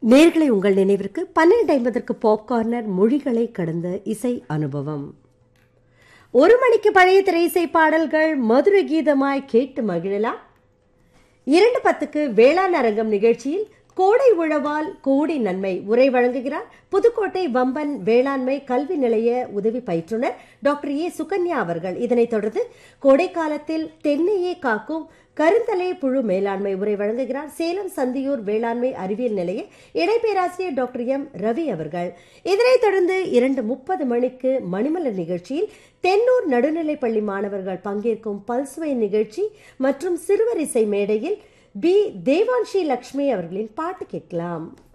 நேர்களை உங்கள் நினைவிற்கு பன்னிரண்டு ஐம்பதற்கு பாப்கார்னர் மொழிகளை கடந்த இசை அனுபவம் ஒரு மணிக்கு பழைய திரை இசை பாடல்கள் மதுர கீதமாய் கேட்டு மகிழலாம் இரண்டு பத்துக்கு வேளாண் அரங்கம் நிகழ்ச்சியில் கோடை உழவால் கோடி நன்மை உரை வழங்குகிறார் புதுக்கோட்டை வம்பன் வேளாண்மை கல்வி நிலைய உதவி பயிற்றுனர் டாக்டர் ஏ சுகன்யா அவர்கள் இதனைத் தொடர்ந்து கோடை காலத்தில் தென்னையே காக்கும் கருந்தலை புழு மேலாண்மை உரை வழங்குகிறார் சேலம் சந்தியூர் வேளாண்மை அறிவியல் நிலைய இணை பேராசிரியர் டாக்டர் எம் ரவி அவர்கள் இதனைத் தொடர்ந்து இரண்டு முப்பது மணிக்கு மணிமலர் நிகழ்ச்சியில் தென்னூர் நடுநிலைப்பள்ளி மாணவர்கள் பங்கேற்கும் பல்சுவை நிகழ்ச்சி மற்றும் சிறுவர் இசை மேடையில் பி தேவான்ஷி லக்ஷ்மி அவர்களின் பாட்டு கேட்கலாம்